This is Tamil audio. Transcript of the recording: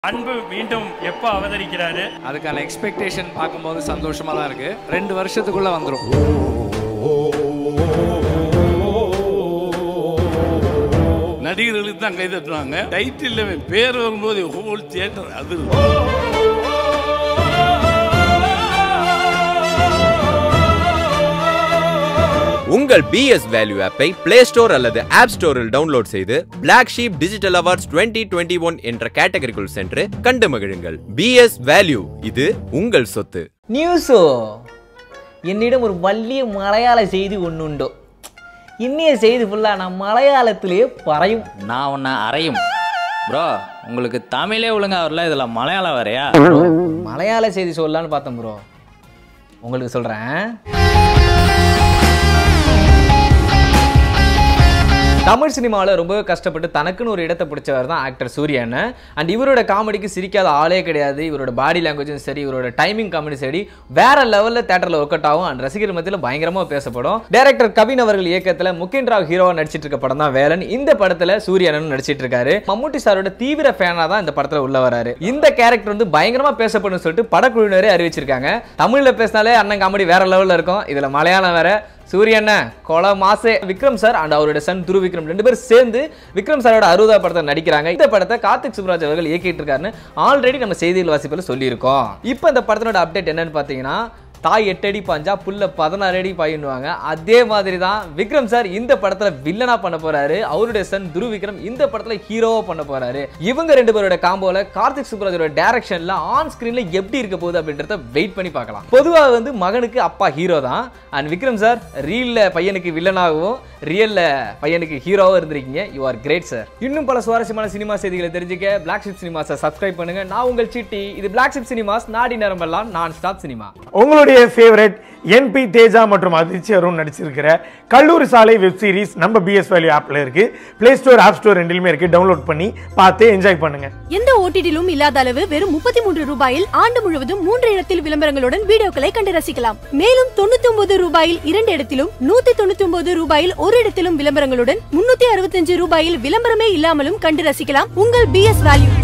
அன்பு மீண்டும் எப்போ அவதரிக்கிறாரு அதுக்கான எக்ஸ்பெக்டேஷன் பார்க்கும்போது சந்தோஷமா தான் இருக்கு ரெண்டு வருஷத்துக்குள்ள வந்துரும் நடிகர்களுக்கு தான் கை தட்டுவாங்க டைட்டில் பேர் வரும்போது ஹோல் தியேட்டர் அது உங்கள் பிஎஸ் வேல்யூ ஆப்பை பிளே ஸ்டோர் அல்லது ஆப் ஸ்டோரில் டவுன்லோட் செய்து black sheep digital awards 2021 twenty one என்ற கேட்டகரிக்குள் சென்று கண்டு மகிழுங்கள் பிஎஸ் வேல்யூ இது உங்கள் சொத்து நியூஸோ என்னிடம் ஒரு வள்ளிய மலையாள செய்தி ஒன்று உண்டு இன்னைய செய்தி ஃபுல்லாக நான் மலையாளத்திலேயே பறையும் நான் உன்னை அறையும் ப்ரோ உங்களுக்கு தமிழே ஒழுங்கா வரல இதுல மலையாளம் வரையா மலையாள செய்தி சொல்லலான்னு பார்த்தேன் ப்ரோ உங்களுக்கு சொல்கிறேன் தமிழ் சினிமாவில் ரொம்ப கஷ்டப்பட்டு தனக்குன்னு ஒரு இடத்தை பிடிச்சவர் தான் ஆக்டர் சூரியன் அண்ட் இவரோட காமெடிக்கு சிரிக்காத ஆளே கிடையாது இவரோட பாடி லாங்குவேஜும் சரி இவரோட டைமிங் காமெடி சரி வேற லெவலில் தேட்டரில் ஒர்க் அவுட் ஆகும் அண்ட் ரசிகர் மத்தியில் பயங்கரமாக பேசப்படும் டைரக்டர் கவின் அவர்கள் இயக்கத்தில் முகேன் ராவ் ஹீரோவாக நடிச்சிட்டு இருக்க படம் தான் வேலன் இந்த படத்தில் சூரியனும் நடிச்சிட்டு இருக்காரு மம்முட்டி சாரோட தீவிர ஃபேனாக தான் இந்த படத்தில் உள்ள வராரு இந்த கேரக்டர் வந்து பயங்கரமாக பேசப்படும் சொல்லிட்டு படக்குழுவினரே அறிவிச்சிருக்காங்க தமிழில் பேசினாலே அண்ணன் காமெடி வேற லெவலில் இருக்கும் இதில் மலையாளம் வேற சூரியன் கொல மாசே விக்ரம் சார் அண்ட் அவரோட சன் துரு விக்ரம் ரெண்டு பேரும் சேர்ந்து விக்ரம் சாரோட அறுபதாவது படத்தை நடிக்கிறாங்க இந்த படத்தை கார்த்திக் சுப்ராஜ் அவர்கள் இயக்கிட்டு இருக்காருன்னு ஆல்ரெடி நம்ம செய்தியில் வாசிப்பில் சொல்லியிருக்கோம் இப்போ இந்த படத்தினோட அப்டேட் என்னன்னு பார்த்தீங்கன்னா தாய் எட்டு அடி பாஞ்சா புல்ல பதினாறு அடி பாயின்னுவாங்க அதே மாதிரி தான் விக்ரம் சார் இந்த படத்துல வில்லனா பண்ண போறாரு அவருடைய சன் துரு விக்ரம் இந்த படத்துல ஹீரோவா பண்ண போறாரு இவங்க ரெண்டு பேரோட காம்போல கார்த்திக் சுப்ராஜோட டைரக்ஷன்ல ஆன் ஸ்கிரீன்ல எப்படி இருக்க போகுது அப்படின்றத வெயிட் பண்ணி பார்க்கலாம் பொதுவா வந்து மகனுக்கு அப்பா ஹீரோ தான் அண்ட் விக்ரம் சார் ரீல்ல பையனுக்கு வில்லனாகவும் ரியல்ல பையனுக்கு ஹீரோவும் இருந்திருக்கீங்க யூ ஆர் கிரேட் சார் இன்னும் பல சுவாரஸ்யமான சினிமா செய்திகளை தெரிஞ்சுக்க பிளாக் ஷிப் சினிமாஸை சப்ஸ்கிரைப் பண்ணுங்க நான் உங்கள் சிட்டி இது பிளாக் ஷிப் சினிமாஸ் நாடி நரம்பெல்லாம் நான் ஸ்டாப் சினிமா உங்களுடைய ஃபேவரட் என்பி தேஜா மற்றும் அதிர்ச்சி அருண் நடிச்சிருக்கிற கல்லூரி சாலை வெப் சீரிஸ் நம்ம பிஎஸ் வேல்யூ ஆப்ல இருக்கு பிளே ஸ்டோர் ஆப் ஸ்டோர் ரெண்டுலையுமே இருக்கு டவுன்லோட் பண்ணி பார்த்து என்ஜாய் பண்ணுங்க எந்த ஓடிடிலும் இல்லாத அளவு வெறும் முப்பத்தி மூன்று ரூபாயில் ஆண்டு முழுவதும் மூன்று இடத்தில் விளம்பரங்களுடன் வீடியோக்களை கண்டு ரசிக்கலாம் மேலும் தொண்ணூத்தி ஒன்பது ரூபாயில் இரண்டு இடத்திலும் நூத்தி தொண்ணூத்தி ஒன்பது ரூபாயில் ஒரு இடத்திலும் விளம்பரங்களுடன் முன்னூத்தி அறுபத்தஞ்சு ரூபாயில் விளம்பரமே இல்லாமலும் கண்டு ரசிக்கலாம் உங்கள் பிஎஸ் வேல்யூ